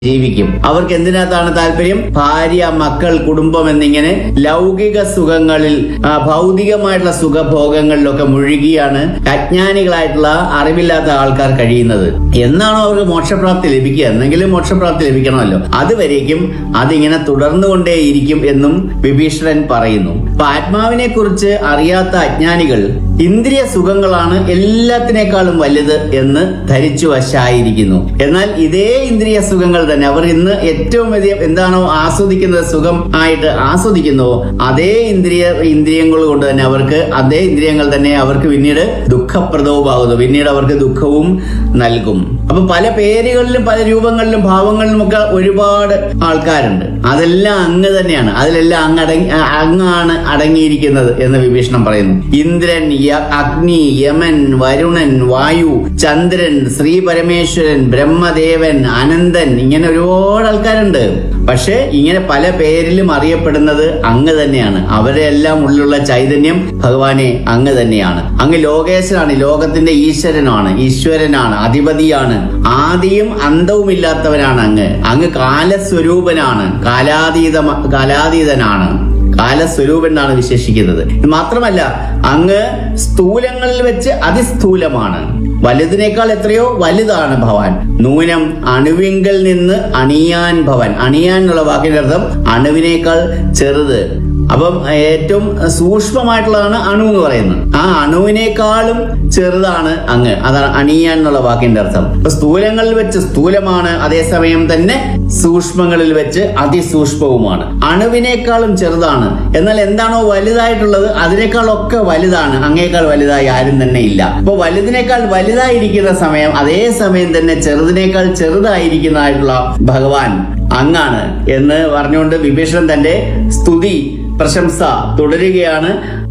ജീവിക്കും അവർക്ക് എന്തിനകത്താണ് താല്പര്യം ഭാര്യ മക്കൾ കുടുംബം എന്നിങ്ങനെ ലൗകിക സുഖങ്ങളിൽ ആ, ഭൗതികമായിട്ടുള്ള സുഖഭോഗങ്ങളിലൊക്കെ മുഴുകിയാണ് അജ്ഞാനികളായിട്ടുള്ള അറിവില്ലാത്ത ആൾക്കാർ കഴിയുന്നത് എന്നാണോ അവർക്ക് മോക്ഷപ്രാപ്തി ലഭിക്കുക എന്നെങ്കിലും മോക്ഷപ്രാപ്തി ലഭിക്കണമല്ലോ അതുവരേക്കും അതിങ്ങനെ തുടർന്നുകൊണ്ടേയിരിക്കും എന്നും വിഭീഷണൻ പറയുന്നു അപ്പൊ ആത്മാവിനെ കുറിച്ച് അറിയാത്ത അജ്ഞാനികൾ ഇന്ദ്രിയ സുഖങ്ങളാണ് എല്ലാത്തിനേക്കാളും വലുത് എന്ന് ധരിച്ചു വശായിരിക്കുന്നു എന്നാൽ ഇതേ ഇന്ദ്രിയ സുഖങ്ങൾ തന്നെ അവർ ഇന്ന് ഏറ്റവും അധികം എന്താണോ ആസ്വദിക്കുന്നത് സുഖം ആയിട്ട് ആസ്വദിക്കുന്നുവോ അതേ ഇന്ദ്രിയ ഇന്ദ്രിയങ്ങൾ കൊണ്ട് തന്നെ അവർക്ക് അതേ ഇന്ദ്രിയങ്ങൾ തന്നെ അവർക്ക് പിന്നീട് ദുഃഖപ്രദവുമാകുന്നു പിന്നീട് അവർക്ക് ദുഃഖവും നൽകും അപ്പൊ പല പേരുകളിലും പല രൂപങ്ങളിലും ഭാവങ്ങളിലും ഒക്കെ ഒരുപാട് ആൾക്കാരുണ്ട് അതെല്ലാം അങ്ങ് തന്നെയാണ് അതിലെല്ലാം അങ്ങ് അടങ്ങി അ- അങ്ങാണ് അടങ്ങിയിരിക്കുന്നത് എന്ന് വിഭീഷണം പറയുന്നു ഇന്ദ്രൻ യ- അഗ്നി യമൻ വരുണൻ വായു ചന്ദ്രൻ ശ്രീ പരമേശ്വരൻ ബ്രഹ്മദേവൻ അനന്തൻ ഇങ്ങനെ ഒരുപാട് ആൾക്കാരുണ്ട് പക്ഷെ ഇങ്ങനെ പല പേരിലും അറിയപ്പെടുന്നത് അങ്ങ് തന്നെയാണ് അവരെ എല്ലാം ഉള്ളിലുള്ള ചൈതന്യം ഭഗവാനെ അങ്ങ് തന്നെയാണ് അങ്ങ് ലോകേശനാണ് ലോകത്തിന്റെ ഈശ്വരനാണ് ഈശ്വരനാണ് അധിപതിയാണ് ആദിയും അന്തവുമില്ലാത്തവനാണ് അങ്ങ് അങ്ങ് കാലസ്വരൂപനാണ് കാലാതീത കാലാതീതനാണ് കാലസ്വരൂപൻ എന്നാണ് വിശേഷിക്കുന്നത് ഇത് മാത്രമല്ല അങ്ങ് സ്ഥൂലങ്ങളിൽ വെച്ച് അതിസ്ഥൂലമാണ് വലുതിനേക്കാൾ എത്രയോ വലുതാണ് ഭവാൻ നൂനം അണുവിങ്കൽ നിന്ന് അണിയാൻ ഭവൻ അണിയാൻ എന്നുള്ള വാക്കിന്റെ അർത്ഥം അണുവിനേക്കാൾ ചെറുത് അപ്പം ഏറ്റവും സൂക്ഷ്മമായിട്ടുള്ളതാണ് അണു എന്ന് പറയുന്നത് ആ അണുവിനേക്കാളും ചെറുതാണ് അങ്ങ് അതാണ് അണിയാൻ എന്നുള്ള വാക്കിന്റെ അർത്ഥം അപ്പൊ സ്ഥൂലങ്ങളിൽ വെച്ച് സ്ഥൂലമാണ് അതേസമയം തന്നെ സൂക്ഷ്മങ്ങളിൽ വെച്ച് അതിസൂക്ഷ്മവുമാണ് അണുവിനേക്കാളും ചെറുതാണ് എന്നാൽ എന്താണോ വലുതായിട്ടുള്ളത് അതിനേക്കാളൊക്കെ വലുതാണ് അങ്ങേക്കാൾ വലുതായി ആരും തന്നെ ഇല്ല അപ്പൊ വലുതിനേക്കാൾ വലുതായിരിക്കുന്ന സമയം അതേ സമയം തന്നെ ചെറുതിനേക്കാൾ ചെറുതായിരിക്കുന്നതായിട്ടുള്ള ഭഗവാൻ അങ്ങാണ് എന്ന് പറഞ്ഞുകൊണ്ട് വിഭീഷണൻ തന്റെ സ്തുതി പ്രശംസ തുടരുകയാണ്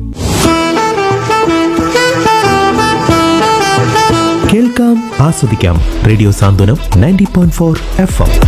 കേൾക്കാം ആസ്വദിക്കാം radio Santhwanam ninety point four F M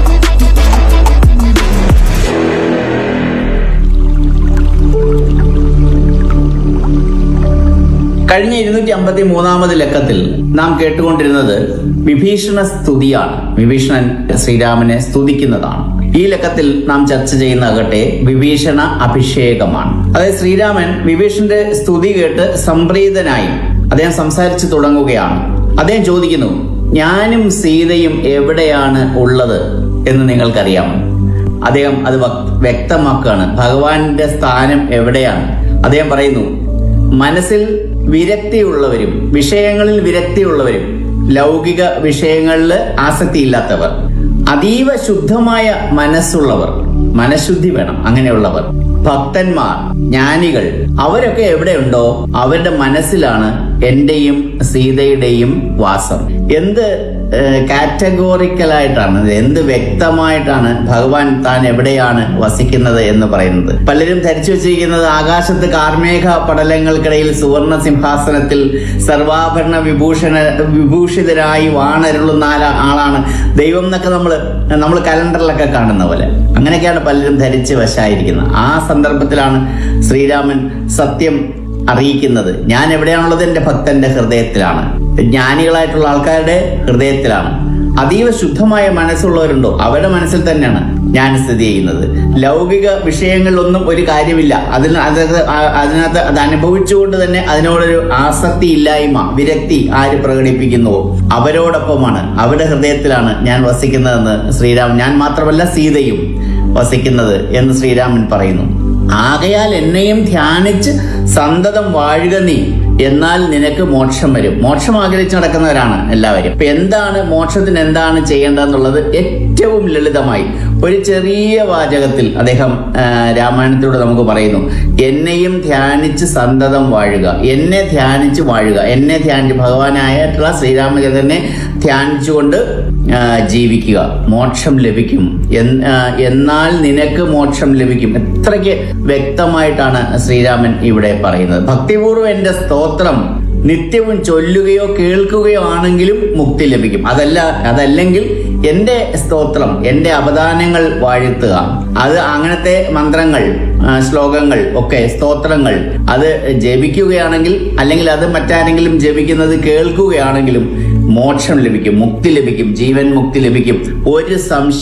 കഴിഞ്ഞ ഇരുന്നൂറ്റി അമ്പത്തി മൂന്നാമത് ലക്കത്തിൽ നാം കേട്ടുകൊണ്ടിരുന്നത് വിഭീഷണ സ്തുതിയാണ് വിഭീഷണൻ ശ്രീരാമനെ സ്തുതിക്കുന്നതാണ് ഈ ലക്കത്തിൽ നാം ചർച്ച ചെയ്യുന്നതാകട്ടെ വിഭീഷണ അഭിഷേകമാണ് അതായത് ശ്രീരാമൻ വിഭീഷണന്റെ സ്തുതി കേട്ട് സംപ്രീതനായി അദ്ദേഹം സംസാരിച്ചു തുടങ്ങുകയാണ് അദ്ദേഹം ചോദിക്കുന്നു ഞാനും സീതയും എവിടെയാണ് ഉള്ളത് എന്ന് നിങ്ങൾക്കറിയാമോ അദ്ദേഹം അത് വക്- വ്യക്തമാക്കുകയാണ് ഭഗവാന്റെ സ്ഥാനം എവിടെയാണ് അദ്ദേഹം പറയുന്നു മനസ്സിൽ വിരക്തിയുള്ളവരും വിഷയങ്ങളിൽ വിരക്തിയുള്ളവരും ലൗകിക വിഷയങ്ങളിൽ ആസക്തിയില്ലാത്തവർ അതീവ ശുദ്ധമായ മനസ്സുള്ളവർ മനഃശുദ്ധി വേണം അങ്ങനെയുള്ളവർ ഭക്തന്മാർ ജ്ഞാനികൾ അവരൊക്കെ എവിടെയുണ്ടോ അവരുടെ മനസ്സിലാണ് എന്റെയും സീതയുടെയും വാസം എന്ത് കാറ്റഗോറിക്കലായിട്ടാണ് എന്ത് വ്യക്തമായിട്ടാണ് ഭഗവാൻ താൻ എവിടെയാണ് വസിക്കുന്നത് എന്ന് പറയുന്നത് പലരും ധരിച്ചു വെച്ചിരിക്കുന്നത് ആകാശത്ത് കാർമേഘ പടലങ്ങൾക്കിടയിൽ സുവർണ സിംഹാസനത്തിൽ സർവാഭരണ വിഭൂഷണ വിഭൂഷിതരായി വാണരുളുന്ന ആള- ആളാണ് ദൈവം എന്നൊക്കെ നമ്മൾ നമ്മൾ കലണ്ടറിലൊക്കെ കാണുന്ന പോലെ അങ്ങനെയൊക്കെയാണ് പലരും ധരിച്ച് വശായിരിക്കുന്നത് ആ സന്ദർഭത്തിലാണ് ശ്രീരാമൻ സത്യം അറിയിക്കുന്നത് ഞാൻ എവിടെയാണുള്ളത് എൻ്റെ ഭക്തന്റെ ഹൃദയത്തിലാണ് ജ്ഞാനികളായിട്ടുള്ള ആൾക്കാരുടെ ഹൃദയത്തിലാണ് അതീവ ശുദ്ധമായ മനസ്സുള്ളവരുണ്ടോ അവരുടെ മനസ്സിൽ തന്നെയാണ് ഞാൻ സ്ഥിതി ചെയ്യുന്നത് ലൗകിക വിഷയങ്ങളിലൊന്നും ഒരു കാര്യമില്ല അതിന് അതായത് ആ- അതിനകത്ത് അത് അനുഭവിച്ചുകൊണ്ട് തന്നെ അതിനോടൊരു ആസക്തി ഇല്ലായ്മ വിരക്തി ആര് പ്രകടിപ്പിക്കുന്നുവോ അവരോടൊപ്പമാണ് അവരുടെ ഹൃദയത്തിലാണ് ഞാൻ വസിക്കുന്നതെന്ന് ശ്രീരാമൻ ഞാൻ മാത്രമല്ല സീതയും വസിക്കുന്നത് എന്ന് ശ്രീരാമൻ പറയുന്നു ആകയാൽ എന്നെയും ധ്യാനിച്ച് സന്തതം വാഴുക നീ എന്നാൽ നിനക്ക് മോക്ഷം വരും മോക്ഷം ആഗ്രഹിച്ച് നടക്കുന്നവരാണ് എല്ലാവരും ഇപ്പൊ എന്താണ് മോക്ഷത്തിന് എന്താണ് ചെയ്യേണ്ടതെന്നുള്ളത് ഏറ്റവും ലളിതമായി ഒരു ചെറിയ വാചകത്തിൽ അദ്ദേഹം ആ, രാമായണത്തിലൂടെ നമുക്ക് പറയുന്നു എന്നെയും ധ്യാനിച്ച് സന്തതം വാഴുക എന്നെ ധ്യാനിച്ച് വാഴുക എന്നെ ധ്യാനിച്ച് ഭഗവാനായിട്ടുള്ള ശ്രീരാമചന്ദ്രനെ ധ്യാനിച്ചുകൊണ്ട് ആ, ജീവിക്കുക മോക്ഷം ലഭിക്കും എന്ന്- ആ, എന്നാൽ നിനക്ക് മോക്ഷം ലഭിക്കും എത്രയ്ക്ക് വ്യക്തമായിട്ടാണ് ശ്രീരാമൻ ഇവിടെ പറയുന്നത് ഭക്തിപൂർവ്വം എന്റെ സ്തോത്രം നിത്യവും ചൊല്ലുകയോ കേൾക്കുകയോ ആണെങ്കിലും മുക്തി ലഭിക്കും അതല്ല അതല്ലെങ്കിൽ എന്റെ സ്തോത്രം എന്റെ അവദാനങ്ങൾ വാഴ്ത്തുക അത് അങ്ങനത്തെ മന്ത്രങ്ങൾ ആ, ശ്ലോകങ്ങൾ ഒക്കെ സ്തോത്രങ്ങൾ അത് ജപിക്കുകയാണെങ്കിൽ അല്ലെങ്കിൽ അത് മറ്റാരെങ്കിലും ജപിക്കുന്നത് കേൾക്കുകയാണെങ്കിലും മോക്ഷം ലഭിക്കും മുക്തി ലഭിക്കും ജീവൻ മുക്തി ലഭിക്കും ഒരു സംശയം